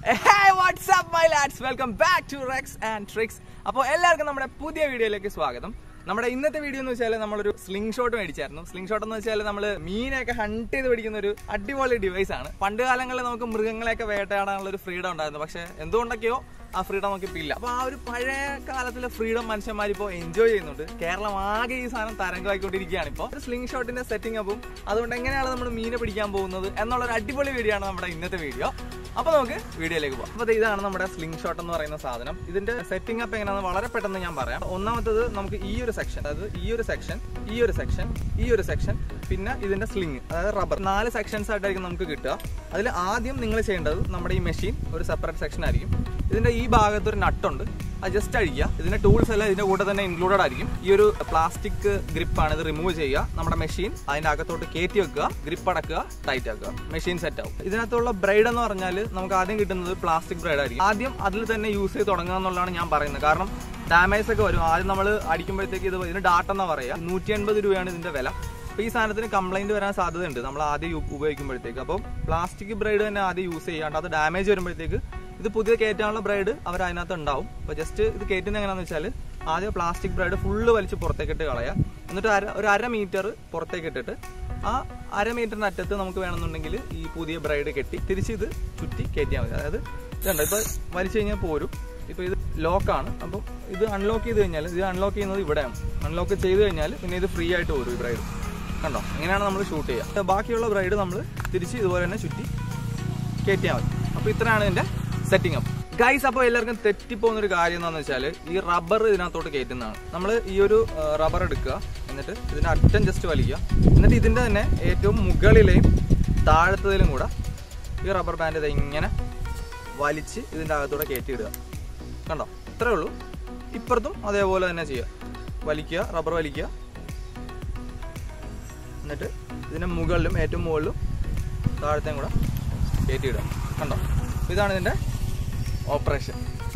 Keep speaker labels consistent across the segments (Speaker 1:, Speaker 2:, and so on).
Speaker 1: WhatsApp my lads welcome back to rex and tricks അപ്പോൾ എല്ലാവർക്കും നമ്മുടെ പുതിയ വീഡിയോയിലേക്ക് സ്വാഗതം നമ്മുടെ ഇന്നത്തെ വീഡിയോ എന്ന് വെച്ചാൽ നമ്മളൊരു സ്ലിംഗ് ഷോട്ട് മേടിച്ചായിരുന്നു സ്ലിംഗ് ഷോട്ട് എന്ന് വെച്ചാൽ നമ്മൾ മീനൊക്കെ ഹണ്ട് ചെയ്ത് പിടിക്കുന്ന ഒരു അടിപൊളി ഡിവൈസ് ആണ് പണ്ട് കാലങ്ങളിൽ നമുക്ക് മൃഗങ്ങളെയൊക്കെ വേട്ടയാടാനുള്ള ഒരു ഫ്രീഡം ഉണ്ടായിരുന്നു പക്ഷെ എന്തുകൊണ്ടൊക്കെയോ ആ ഫ്രീഡം നമുക്ക് ഇപ്പൊ ഇല്ല അപ്പൊ ആ ഒരു പഴയ കാലത്തിലെ ഫ്രീഡം മനുഷ്യന്മാർ ഇപ്പോൾ എൻജോയ് ചെയ്യുന്നുണ്ട് കേരളം ആകെ ഈ സാധനം തരംഗമായിക്കൊണ്ടിരിക്കുകയാണ് ഇപ്പോൾ ഒരു സ്ലിംഗ് ഷോട്ടിന്റെ സെറ്റിംഗ് അപ്പും അതുകൊണ്ട് എങ്ങനെയാണ് നമ്മൾ മീനെ പിടിക്കാൻ പോകുന്നത് എന്നുള്ള ഒരു അടിപൊളി വീഡിയോ ആണ് നമ്മുടെ ഇന്നത്തെ വീഡിയോ അപ്പൊ നമുക്ക് വീഡിയോയിലേക്ക് പോകാം അപ്പൊ ദേ ഇതാണ് നമ്മുടെ സ്ലിംഗ് ഷോട്ട് എന്ന് പറയുന്ന സാധനം ഇതിന്റെ സെറ്റിംഗ് അപ്പ് എങ്ങനെയാണെന്ന് വളരെ പെട്ടെന്ന് ഞാൻ പറയാം ഒന്നാമത്തത് നമുക്ക് ഈ ഒരു സെക്ഷൻ അതായത് ഈ ഒരു സെക്ഷൻ ഈ ഒരു സെക്ഷൻ ഈ ഒരു സെക്ഷൻ പിന്നെ ഇതിന്റെ സ്ലിംഗ് അതായത് റബ്ബർ നാല് സെക്ഷൻസ് ആയിട്ടായിരിക്കും നമുക്ക് കിട്ടുക അതിൽ ആദ്യം നിങ്ങൾ ചെയ്യേണ്ടത് നമ്മുടെ ഈ മെഷീൻ ഒരു സെപ്പറേറ്റ് സെക്ഷൻ ആയിരിക്കും ഇതിന്റെ ഈ ഭാഗത്ത് ഒരു നട്ടുണ്ട് അത് ജസ്റ്റ് അഴിക്കുക ഇതിന്റെ ടൂൾസ് എല്ലാം ഇതിന്റെ കൂടെ തന്നെ ഇൻക്ലൂഡഡ് ആയിരിക്കും ഈ ഒരു പ്ലാസ്റ്റിക് ഗ്രിപ്പാണ് ഇത് റിമൂവ് ചെയ്യുക നമ്മുടെ മെഷീൻ അതിന്റെ അകത്തോട്ട് കയറ്റി വെക്കുക ഗ്രിപ്പ് അടക്കുക ടൈറ്റ് ആക്കുക മെഷീൻ സെറ്റ് ആവും ഇതിനകത്തുള്ള ബ്രൈഡ് എന്ന് പറഞ്ഞാൽ നമുക്ക് ആദ്യം കിട്ടുന്നത് പ്ലാസ്റ്റിക് ബ്രൈഡ് ആയിരിക്കും ആദ്യം അതിൽ തന്നെ യൂസ് ചെയ്ത് തുടങ്ങുക എന്നുള്ളതാണ് ഞാൻ പറയുന്നത് കാരണം ഡാമേജ് ഒക്കെ വരും ആദ്യം നമ്മൾ അടിക്കുമ്പോഴത്തേക്ക് ഇത് ഇതിന് ഡാട്ട എന്നാ പറയുക നൂറ്റി എൺപത് രൂപയാണ് ഇതിന്റെ വില അപ്പോൾ ഈ സാധനത്തിന് കംപ്ലൈന്റ് വരാൻ സാധ്യതയുണ്ട് നമ്മൾ ആദ്യം യു- ഉപയോഗിക്കുമ്പോഴത്തേക്ക് അപ്പം പ്ലാസ്റ്റിക് ബ്രൈഡ് തന്നെ ആദ്യം യൂസ് ചെയ്യാണ്ട് അത് ഡാമേജ് വരുമ്പോഴത്തേക്ക് ഇത് പുതിയ കയറ്റാനുള്ള ബ്രൈഡ് അവർ അതിനകത്ത് ഉണ്ടാവും അപ്പോൾ ജസ്റ്റ് ഇത് കയറ്റുന്നത് എങ്ങനെയാണെന്ന് വെച്ചാൽ ആദ്യം പ്ലാസ്റ്റിക് ബ്രൈഡ് ഫുള്ള് വലിച്ച് പുറത്തേക്ക് ഇട്ട് കളയുക എന്നിട്ട് അര ഒരു അര മീറ്റർ പുറത്തേക്ക് ഇട്ടിട്ട് ആ അര മീറ്ററിന്റെ അറ്റത്ത് നമുക്ക് വേണമെന്നുണ്ടെങ്കിൽ ഈ പുതിയ ബ്രൈഡ് കെട്ടി തിരിച്ച് ഇത് ചുറ്റി കയറ്റിയാൽ മതി അതായത് ഇതുണ്ട് ഇപ്പോൾ വലിച്ചു കഴിഞ്ഞാൽ പോരും ഇപ്പോൾ ഇത് ലോക്കാണ് അപ്പം ഇത് അൺലോക്ക് ചെയ്ത് കഴിഞ്ഞാൽ ഇത് അൺലോക്ക് ചെയ്യുന്നത് ഇവിടെയാണ് അൺലോക്ക് ചെയ്ത് കഴിഞ്ഞാൽ പിന്നെ ഇത് ഫ്രീ ആയിട്ട് വരും ഈ ബ്രൈഡ് കണ്ടോ ഇങ്ങനെയാണ് നമ്മൾ ഷൂട്ട് ചെയ്യുക ബാക്കിയുള്ള ബ്രൈഡ് നമ്മൾ തിരിച്ച് ഇതുപോലെ തന്നെ ചുറ്റി കയറ്റിയാൽ മതി അപ്പോൾ ഇത്രയാണ് ഇതിന്റെ സെറ്റിംഗ് അപ്പ് ഗൈസ് അപ്പോൾ എല്ലാവർക്കും തെറ്റിപ്പോകുന്ന ഒരു കാര്യം എന്താണെന്ന് വെച്ചാൽ ഈ റബ്ബർ ഇതിനകത്തോട്ട് കയറ്റുന്നതാണ് നമ്മൾ ഈ ഒരു റബ്ബർ എടുക്കുക എന്നിട്ട് ഇതിന്റെ അറ്റം ജസ്റ്റ് വലിക്കുക എന്നിട്ട് ഇതിന്റെ തന്നെ ഏറ്റവും മുകളിലെയും താഴത്തതിലും കൂടെ ഈ റബ്ബർ ബാൻഡ് ഇത് ഇങ്ങനെ വലിച്ച് ഇതിന്റെ അകത്തൂടെ കയറ്റിയിടുക കണ്ടോ ഇത്രേ ഉള്ളൂ ഇപ്പുറത്തും അതേപോലെ തന്നെ ചെയ്യുക വലിക്കുക റബ്ബർ വലിക്കുക എന്നിട്ട് ഇതിന്റെ മുകളിലും ഏറ്റവും മുകളിലും താഴത്തെയും കൂടെ കയറ്റിയിടുക കണ്ടോ ഇതാണ് ഇതിന്റെ ഓപ്പറേഷൻ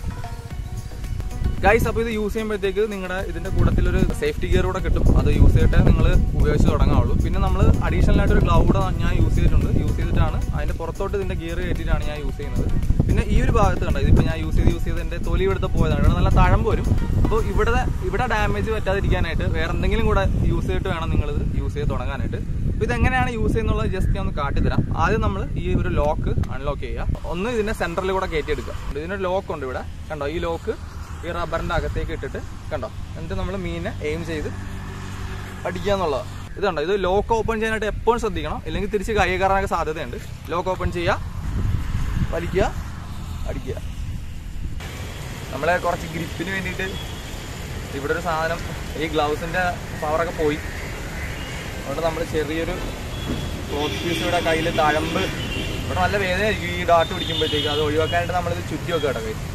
Speaker 1: ഗൈസ് അപ്പോൾ ഇത് യൂസ് ചെയ്യുമ്പോഴത്തേക്ക് നിങ്ങളുടെ ഇതിന്റെ കൂട്ടത്തിൽ ഒരു സേഫ്റ്റി ഗിയർ കൂടെ കിട്ടും അത് യൂസ് ചെയ്തിട്ടേ നിങ്ങൾ ഉപയോഗിച്ച് തുടങ്ങാവുള്ളൂ പിന്നെ നമ്മൾ അഡീഷണൽ ആയിട്ട് ഒരു ഗ്ലൗ കൂടെ ഞാൻ യൂസ് ചെയ്തിട്ടുണ്ട് യൂസ് ചെയ്തിട്ടാണ് അതിന്റെ പുറത്തോട്ട് ഇതിന്റെ ഗിയർ കയറ്റിയിട്ടാണ് ഞാൻ യൂസ് ചെയ്യുന്നത് പിന്നെ ഈ ഒരു ഭാഗത്ത് കണ്ടോ ഇതിപ്പോൾ ഞാൻ യൂസ് ചെയ്ത് യൂസ് ചെയ്ത് എൻ്റെ തൊലി ഇവിടുത്തെ പോയതാണ് ഇവിടെ നല്ല തഴമ്പ് വരും അപ്പോൾ ഇവിടെ ഇവിടെ ഡാമേജ് പറ്റാതിരിക്കാനായിട്ട് വേറെ എന്തെങ്കിലും കൂടെ യൂസ് ചെയ്തിട്ട് വേണം നിങ്ങളിത് യൂസ് ചെയ്ത് തുടങ്ങാനായിട്ട് അപ്പോൾ ഇതെങ്ങനെയാണ് യൂസ് ചെയ്യുന്നുള്ളത് ജസ്റ്റ് ഞാൻ ഒന്ന് കാട്ടിത്തരാം ആദ്യം നമ്മൾ ഈ ഒരു ലോക്ക് അൺലോക്ക് ചെയ്യുക ഒന്ന് ഇതിന്റെ സെന്ററിൽ കൂടെ കയറ്റിയെടുക്കുക ഇതിനൊരു ലോക്ക് ഉണ്ട് ഇവിടെ കണ്ടോ ഈ ലോക്ക് ഈ റബ്ബറിന്റെ അകത്തേക്ക് ഇട്ടിട്ട് കണ്ടോ എന്നിട്ട് നമ്മൾ മീനെ എയിം ചെയ്ത് അടിക്കുക എന്നുള്ളതാണ് ഇത് കണ്ടോ ഇത് ലോക്ക് ഓപ്പൺ ചെയ്യാനായിട്ട് എപ്പോഴും ശ്രദ്ധിക്കണം ഇല്ലെങ്കിൽ തിരിച്ച് കൈ കയറാനൊക്കെ സാധ്യതയുണ്ട് ലോക്ക് ഓപ്പൺ ചെയ്യുക വലിക്കുക അടിക്കുക നമ്മളെ കുറച്ച് ഗ്രിപ്പിന് വേണ്ടിയിട്ട് ഇവിടെ ഒരു സാധനം ഈ ഗ്ലൗസിന്റെ പവറൊക്കെ പോയി അതുകൊണ്ട് നമ്മൾ ചെറിയൊരു ക്ലോത്ത് പീസ് ഇവിടെ കയ്യിൽ തഴമ്പ് ഇവിടെ നല്ല വേദനയായിരിക്കും ഈ ഡാട്ട് പിടിക്കുമ്പോഴത്തേക്ക് അത് ഒഴിവാക്കാനായിട്ട് നമ്മളിത് ചുറ്റി വെക്കുക കേട്ടോ കയ്യിൽ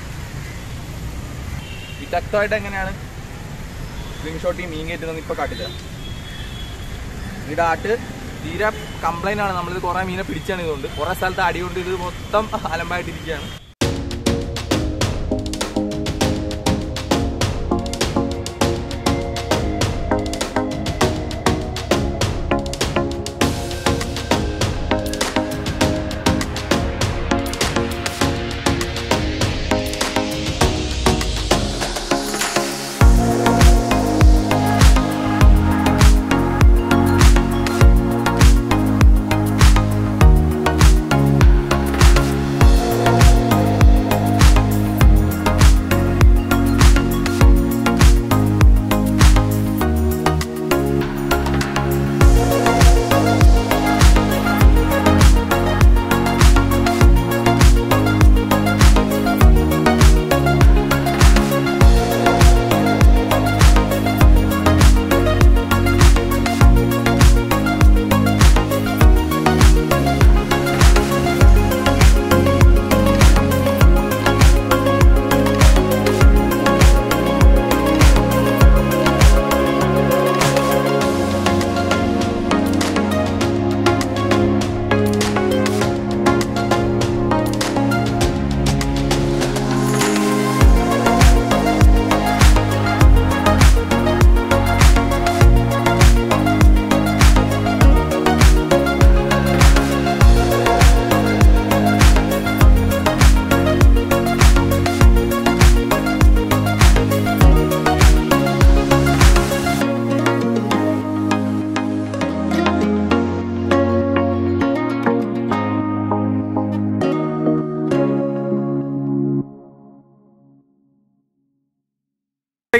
Speaker 1: വിദഗ്ധമായിട്ട് എങ്ങനെയാണ് സ്ലിംഗ് ഷോട്ട് ഈ മീൻ കയറ്റുന്നത് ഇപ്പൊ കാട്ടിത്തരാം ഈ ഡാട്ട് തീരെ കംപ്ലൈന്റ് ആണ് നമ്മളിത് കുറെ മീനെ പിടിച്ചാണ് ഇതുകൊണ്ട് കുറെ സ്ഥലത്ത് അടി കൊണ്ട് ഇത് മൊത്തം അലമ്പായിട്ടിരിക്കുകയാണ്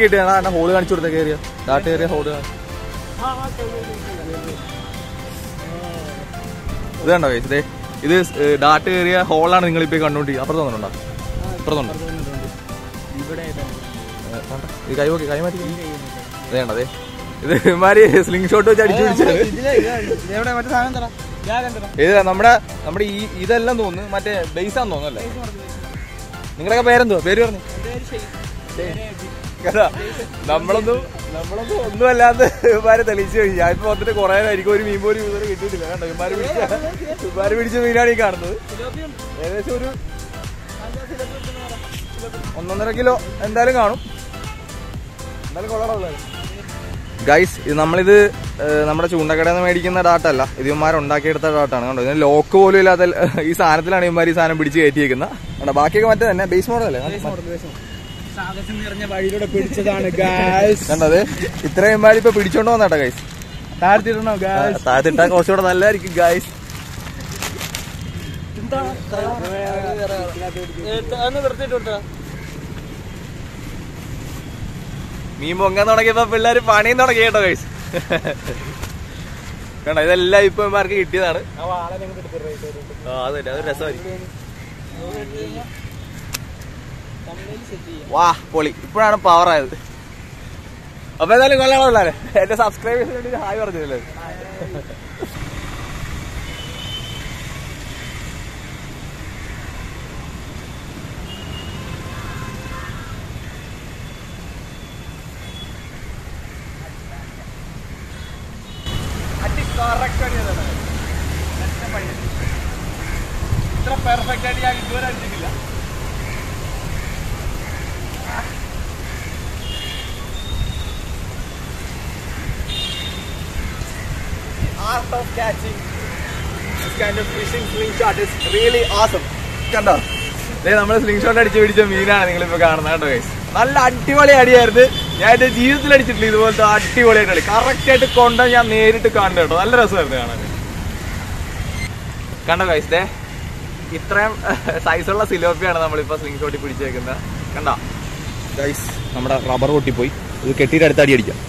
Speaker 1: കിട്ടിയാണ് ഹോള് കാണിച്ചു കൊടുത്ത കയറിയ ഡാട്ട് കയറിയ ഹോള് ഇത് കണ്ടോ guys? ദേ ഇത് ഡാട്ട് കയറിയ ഹോളാണ് നിങ്ങൾ ഇപ്പൊ കണ്ടോണ്ടിരിക്കുന്നത് അപ്പുറത്ത് തോന്നുന്നുണ്ടോ അപ്പുറത്തുണ്ടോ
Speaker 2: ഇവിടെ
Speaker 1: ഏ, വേണ്ട. ഇത് കൈ നോക്കി കൈ മാറ്റി ഇത് കണ്ടോ അതെ ഇത് ഇമാര് സ്ലിംഗ് ഷോട്ട് വെച്ച് അടിച്ചു പിടിച്ചത്
Speaker 2: എവിടെ മറ്റേ സാധനം തരാം ഞാൻ തരാം
Speaker 1: ഇത് നമ്മുടെ നമ്മുടെ ഈ ഇതെല്ലാം തോന്നുന്നു മറ്റേ ബേസാന്ന് തോന്നുന്നു അല്ലേ നിങ്ങളൊക്കെ പേരെന്തോ പേര് പറഞ്ഞു കേട്ടോ നമ്മളൊന്നും നമ്മളൊന്നും ഒന്നും അല്ലാതെ ഇവന്മാരെ തെളിയിച്ചു കഴിഞ്ഞു ഞാൻ ഇപ്പൊ വന്നിട്ട് കുറെ ആയിരിക്കും ഒരു മീൻ പോലും ഇതുവരെ കിട്ടിയിട്ടില്ല കണ്ടോ ഇവന്മാര് പിടിച്ച ഇവന്മാര് പിടിച്ച മീനാണ് ഈ കാണുന്നത് ഏകദേശം ഒരു ഒന്നൊന്നര കിലോ എന്തായാലും കാണും എന്തായാലും കൊള്ളാറുള്ളത് ഗൈസ് ഇത് നമ്മളിത് ഏഹ്, നമ്മുടെ ചൂണ്ടക്കടയിൽ നിന്ന് മേടിക്കുന്ന ഡാട്ടല്ല ഇത് ഇവന്മാർ ഉണ്ടാക്കിയെടുത്ത ഡാട്ടാണ് കണ്ടോ ഇതിന് ലോക്ക് പോലും ഇല്ലാത്ത ഈ സാധനത്തിലാണ് ഇവന്മാർ ഈ സാധനം പിടിച്ച് കയറ്റിയേക്കുന്നത് കണ്ടോ ബാക്കിയൊക്കെ മറ്റേ തന്നെ ബേസ് മോഡൽ അല്ലേ
Speaker 2: സാഹസം നിറഞ്ഞ വഴിയിലൂടെ പിടിച്ചതാണ് ഗായ്സ്
Speaker 1: കണ്ടോ അത് ഇത്രയും ഇവന്മാർ ഇപ്പൊ പിടിച്ചോണ്ട് വന്നാട്ടോ ഗൈസ്
Speaker 2: താഴ്ത്തിടണോ ഗായ്സ്
Speaker 1: താഴത്തിട്ടാ കുറച്ചുകൂടെ നല്ലതായിരിക്കും ഗൈസ്
Speaker 2: ഒന്ന് നിർത്തിയിട്ട്
Speaker 1: മീൻ പൊങ്ങാൻ തുടങ്ങിയപ്പോ പിള്ളേർ പണിയും തുടങ്ങി കേട്ടോ ഗൈസ് കണ്ടോ ഇതെല്ലാം ഇപ്പൊ ഇവന്മാർക്ക് കിട്ടിയതാണ്
Speaker 2: ആ വാളെ ഞങ്ങൾ എടുത്തിട്ട്
Speaker 1: ആ അതെ അത് രസമായിരിക്കും
Speaker 2: സെറ്റ് ചെയ്യാം
Speaker 1: വാ പൊളി ഇപ്പോഴാണ് പവർ ആയത് അപ്പൊ എന്തായാലും കൊള്ളാമല്ലേ എന്റെ സബ്സ്ക്രൈബേഴ്സിന് വേണ്ടി ഹായ് പറഞ്ഞില്ലേ ഇത്ര പെർഫെക്റ്റ് ആയിട്ട് ഞാൻ ഇതുവരെ അടിച്ചിട്ടില്ല art of catching this kind of fishing slingshot is really awesome. കണ്ടോ ദേ നമ്മൾ സ്ലിംഗ് ഷോട്ട് അടിച്ച് പിടിച്ച മീനാണ് നിങ്ങൾ ഇപ്പൊ കാണുന്നത് കേട്ടോ guys. നല്ല അടിപൊളി അടിയായിരുന്നു ഞാൻ എന്റെ ജീവിതത്തിൽ അടിച്ചിട്ടില്ല ഇതുപോലത്തെ അടിപൊളിയായിട്ട് കളി കറക്റ്റ് ആയിട്ട് കൊണ്ട് ഞാൻ നേരിട്ട് കണ്ടു കേട്ടോ നല്ല രസമായിരുന്നു കാണാൻ കണ്ടോ ഗൈസ് ദേ ഇത്രയും സൈസുള്ള സിലോപ്പിയാണ് നമ്മളിപ്പോ സ്ലിംഗ് ഷോട്ടിൽ പിടിച്ചേക്കുന്നത് കണ്ടോ ഗൈസ് നമ്മുടെ റബ്ബർ പൊട്ടിപ്പോയി ഇത് കെട്ടിയിട്ട് അടുത്ത അടി അടിക്കാം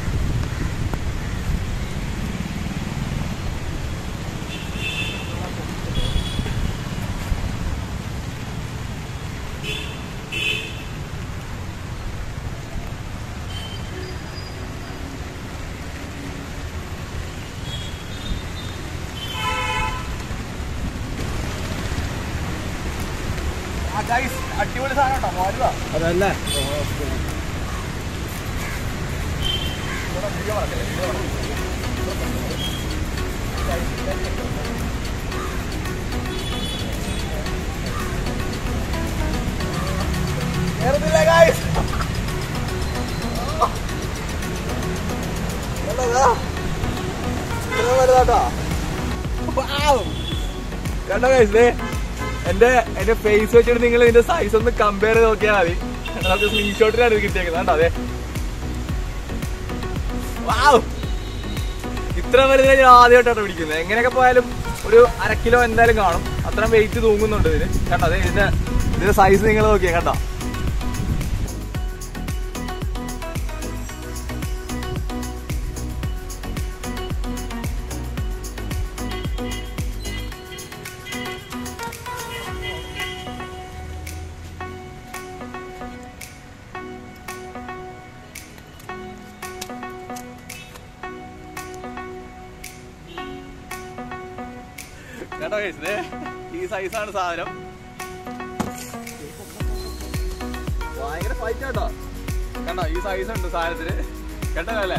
Speaker 1: അടിപൊളി സാധനം കേട്ടോ മോരുവാ
Speaker 2: അതല്ലേ
Speaker 1: കേറുന്നില്ല ഗായ്സ് കണ്ടോ ഗൈസ് ദേ എന്റെ എന്റെ ഫേസ് വെച്ചിട്ട് നിങ്ങൾ ഇതിന്റെ സൈസ് ഒന്ന് കമ്പയർ ചെയ്ത് നോക്കിയാൽ മതി നമുക്ക് സ്ലിംഗ് ഷോട്ടിലാണ് ഇത് കിട്ടിയേക്കുന്നത് കണ്ടോ അതെ വാവ് ഇത്ര വലുത് ഞാൻ ആദ്യമായിട്ടാണ് പിടിക്കുന്നത് എങ്ങനെയൊക്കെ പോയാലും ഒരു അര കിലോ എന്തായാലും കാണും അത്രയും വെയിറ്റ് തൂങ്ങുന്നുണ്ട് ഇതിന് കണ്ടോ അതെ ഇതിന്റെ ഇതിന്റെ സൈസ് നിങ്ങൾ നോക്കിയാ കണ്ടോ കേട്ടോ guys, ദേ ഈ സൈസാണ് സാധനം ഭയങ്കര ഫൈറ്റ് കേട്ടോ കണ്ടോ ഈ സൈസ് ഉണ്ട് സാധനത്തിന് കേട്ടോ അല്ലേ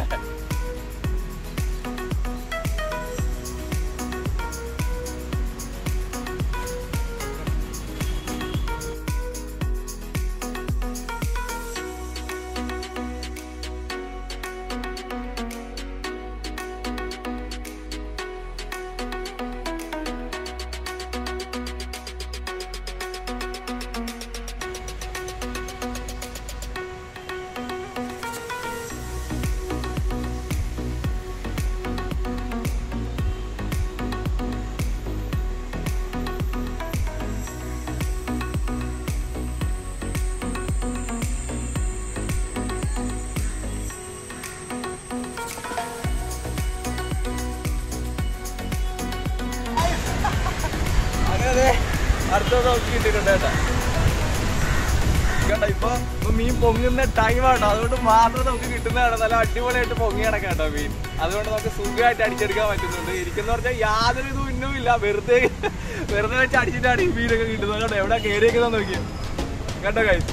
Speaker 1: അടുത്തത് നമുക്ക് കിട്ടിയിട്ടുണ്ട് കേട്ടോ കേട്ടോ ഇപ്പൊ ഇപ്പൊ മീൻ പൊങ്ങുന്ന ടൈമാണ് അതുകൊണ്ട് മാത്രം നമുക്ക് കിട്ടുന്നതാണ് നല്ല അടിപൊളിയായിട്ട് പൊങ്ങി കിടക്കാം കേട്ടോ മീൻ അതുകൊണ്ട് നമുക്ക് സുഖമായിട്ട് അടിച്ചെടുക്കാൻ പറ്റുന്നുണ്ട് ഇരിക്കുന്ന പറഞ്ഞാൽ യാതൊരു ഇതും ഇന്നും ഇല്ല വെറുതെ വെറുതെ വെച്ച് അടിച്ചിട്ടാണ് ഈ മീനൊക്കെ കിട്ടുന്നത് കേട്ടോ എവിടെ കയറിയേക്കുന്നത് നോക്കിയോ കേട്ടോ കൈ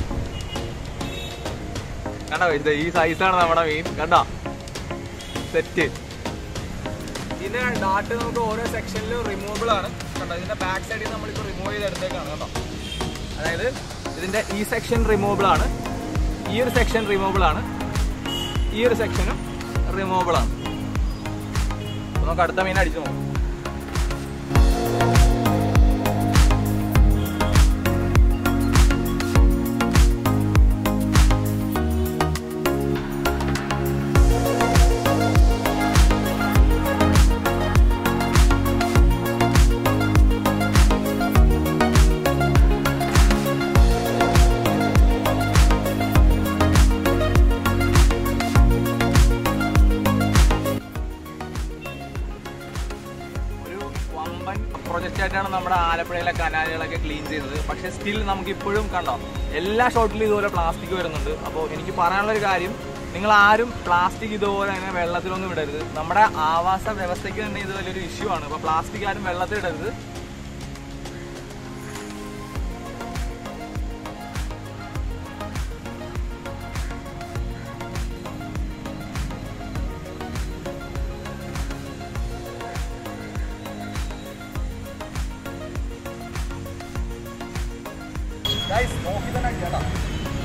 Speaker 1: കണ്ടോ ഇത് ഈ സൈസാണ് നമ്മുടെ മീൻ കണ്ടോ സെറ്റ് ഇതിന്റെ ഡാട്ട് നമുക്ക് ഓരോ സെക്ഷനിലും റിമൂവബിൾ ആണ് കണ്ടോ ഇതിന്റെ ബാക്ക് സൈഡിൽ നമ്മളിപ്പോൾ റിമൂവ് ചെയ്തെടുത്തേക്കാണ് കേട്ടോ അതായത് ഇതിന്റെ ഈ സെക്ഷൻ റിമൂവബിൾ ആണ് ഈ ഒരു സെക്ഷൻ റിമൂവബിൾ ആണ് ഈ ഒരു സെക്ഷനും റിമൂവബിൾ ആണ് അപ്പൊ നമുക്ക് അടുത്ത മീൻ അടിച്ചു നോക്കാം ഒരു വമ്പൻ പ്രൊജക്റ്റ് ആയിട്ടാണ് നമ്മുടെ ആലപ്പുഴയിലെ കനാലുകളൊക്കെ ക്ലീൻ ചെയ്തത് പക്ഷെ സ്റ്റിൽ നമുക്ക് ഇപ്പോഴും കണ്ടോ എല്ലാ ഷോട്ടിലും ഇതുപോലെ പ്ലാസ്റ്റിക് വരുന്നുണ്ട് അപ്പോൾ എനിക്ക് പറയാനുള്ള ഒരു കാര്യം നിങ്ങൾ ആരും പ്ലാസ്റ്റിക് ഇതുപോലെ അങ്ങനെ വെള്ളത്തിലൊന്നും ഇടരുത് നമ്മുടെ ആവാസ വ്യവസ്ഥയ്ക്ക് തന്നെ ഇത് വലിയൊരു ഇഷ്യൂ ആണ് അപ്പോൾ പ്ലാസ്റ്റിക് ആരും വെള്ളത്തിൽ ഇടരുത് Guys, നോക്കി തന്നെ അടിക്കാം കേട്ടോ.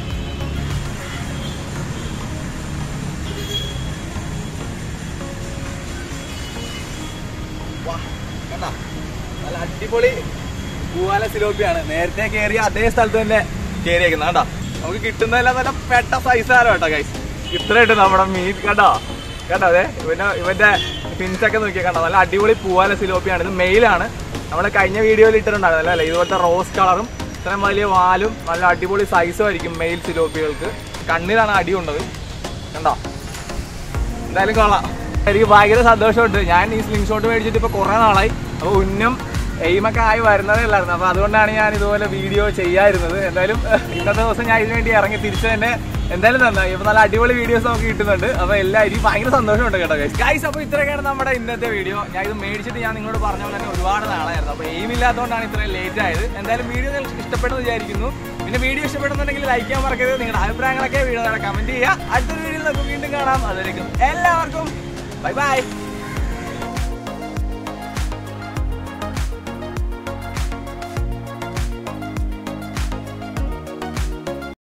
Speaker 1: വാ, കണ്ടോ? നല്ല അടിപൊളി പൂവാല സിലോപ്പിയാണ് നേരത്തെ കയറിയ അതേ സ്ഥലത്ത് തന്നെ കയറിയേക്കുന്നത് കേട്ടോ നമുക്ക് കിട്ടുന്നതെല്ലാം നല്ല പെട്ട സൈസാണ് കേട്ടോ ഗൈസ് ഇത്രയായിട്ട് നമ്മുടെ മീൻ കണ്ടോ കേട്ടോ അതെ ഇവന്റെ ഇവന്റെ ഫിൻസൊക്കെ നോക്കിയാൽ കണ്ടോ നല്ല അടിപൊളി പൂവാല സിലോപ്പിയാണ് ഇത് മെയിലാണ് നമ്മൾ കഴിഞ്ഞ വീഡിയോയിൽ ഇട്ടിട്ടുണ്ടായിരുന്നു അല്ലേ ഇതുപോലത്തെ റോസ് കളറും ഇത്രയും വലിയ വാലും നല്ല അടിപൊളി സൈസും ആയിരിക്കും മെയിൽ സിലോപ്പികൾക്ക് കണ്ണിലാണ് അടി കൊണ്ടത് കണ്ടോ എന്തായാലും കൊള്ളാം എനിക്ക് ഭയങ്കര സന്തോഷമുണ്ട് ഞാൻ ഈ സ്ലിംഗ് ഷോട്ട് മേടിച്ചിട്ട് ഇപ്പോൾ കുറേ നാളായി അപ്പോൾ ഉന്നം എയിമൊക്കെ ആയി വരുന്നതേ ഉള്ളായിരുന്നു അപ്പോൾ അതുകൊണ്ടാണ് ഞാൻ ഇതുപോലെ വീഡിയോ ചെയ്യാതിരുന്നത് എന്തായാലും ഇന്നത്തെ ദിവസം ഞാൻ ഇതിനു വേണ്ടി ഇറങ്ങി തിരിച്ചു തന്നെ എന്തായാലും നന്നായി അപ്പോൾ നല്ല അടിപൊളി വീഡിയോസ് നമുക്ക് കിട്ടുന്നുണ്ട് അപ്പോൾ എല്ലാവരും ഭയങ്കര സന്തോഷമുണ്ട് കേട്ടോ ഗൈസ് ഗൈസ് അപ്പോൾ ഇത്രയൊക്കെയാണ് നമ്മുടെ ഇന്നത്തെ വീഡിയോ ഞാൻ ഇത് മേടിച്ചിട്ട് ഞാൻ നിങ്ങളോട് പറഞ്ഞ പോലെ തന്നെ ഒരുപാട് നാളായിരുന്നു അപ്പോൾ എയിം ഇല്ലാത്തതുകൊണ്ടാണ് ഇത്രയും ലേറ്റ് ആയത് എന്തായാലും വീഡിയോ നിങ്ങൾക്ക് ഇഷ്ടപ്പെട്ടെന്ന് വിചാരിക്കുന്നു പിന്നെ വീഡിയോ ഇഷ്ടപ്പെടുന്നുണ്ടെങ്കിൽ ലൈക്ക് ചെയ്യാൻ മറക്കരുത് നിങ്ങളുടെ അഭിപ്രായങ്ങളൊക്കെ വീഡിയോ കമന്റ് ചെയ്യുക അടുത്തൊരു വീഡിയോയിൽ നമുക്ക് വീണ്ടും കാണാം അതുവരെയും എല്ലാവർക്കും ബൈ ബൈ